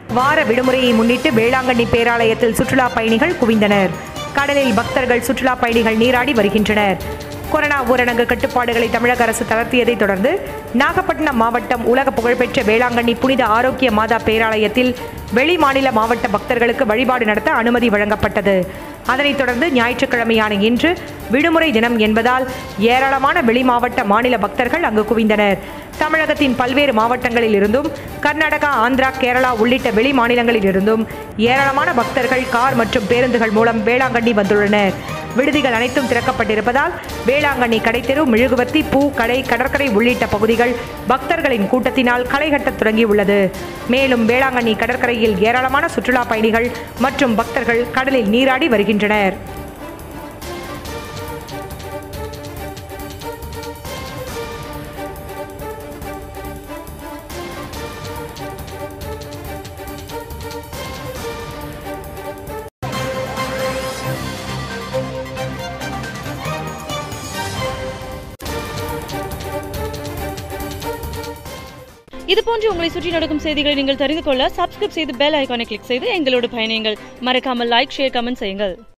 வார விடுமுறையை முன்னிட்டு வேளாங்கண்ணி பேராலயத்தில் சுற்றுலா பயணிகள் குவிந்தனர் கடலில் பக்தர்கள் சுற்றுலா பயணிகள் நீராடி வருகின்றனர் கொரோனா ஊரடங்கு கட்டுப்பாடுகளை தமிழக அரசு தளர்த்தியதை தொடர்ந்து நாகப்பட்டினம் மாவட்டம் உலக புகழ்பெற்ற வேளாங்கண்ணி புனித ஆரோக்கிய மாதா பேராலயத்தில் வெளி மாநில மாவட்ட பக்தர்களுக்கு வழிபாடு நடத்த அனுமதி வழங்கப்பட்டது அதனைத் தொடர்ந்து ஞாயிற்றுக்கிழமையான இன்று விடுமுறை தினம் என்பதால் ஏராளமான வெளி மாவட்ட மாநில பக்தர்கள் அங்கு குவிந்தனர் தமிழகத்தின் பல்வேறு மாவட்டங்களில் இருந்தும் கர்நாடகா ஆந்திரா கேரளா உள்ளிட்ட வெளி மாநிலங்களில் இருந்தும் ஏராளமான பக்தர்கள் கார் மற்றும் பேருந்துகள் மூலம் வேளாங்கண்ணி வந்துள்ளனர் விடுதிகள் அனைத்தும் திறக்கப்பட்டிருப்பதால் வேளாங்கண்ணி கடைத்தெரு மெழுகுவர்த்தி பூ கடை கடற்கரை உள்ளிட்ட பகுதிகள் பக்தர்களின் கூட்டத்தினால் களைகட்டத் தொடங்கியுள்ளது மேலும் வேளாங்கண்ணி கடற்கரையில் ஏராளமான சுற்றுலா பயணிகள் மற்றும் பக்தர்கள் கடலில் நீராடி வருகின்றனர் இது போன்று உங்களை சுற்றி நடக்கும் செய்திகளை நீங்கள் தெரிந்து கொள்ள சப்ஸ்கிரைப் செய்து பெல் ஐகானை கிளிக் செய்து எங்களோடு பயணியுங்கள் மறக்காமல் லைக் ஷேர் கமெண்ட் செய்யுங்கள்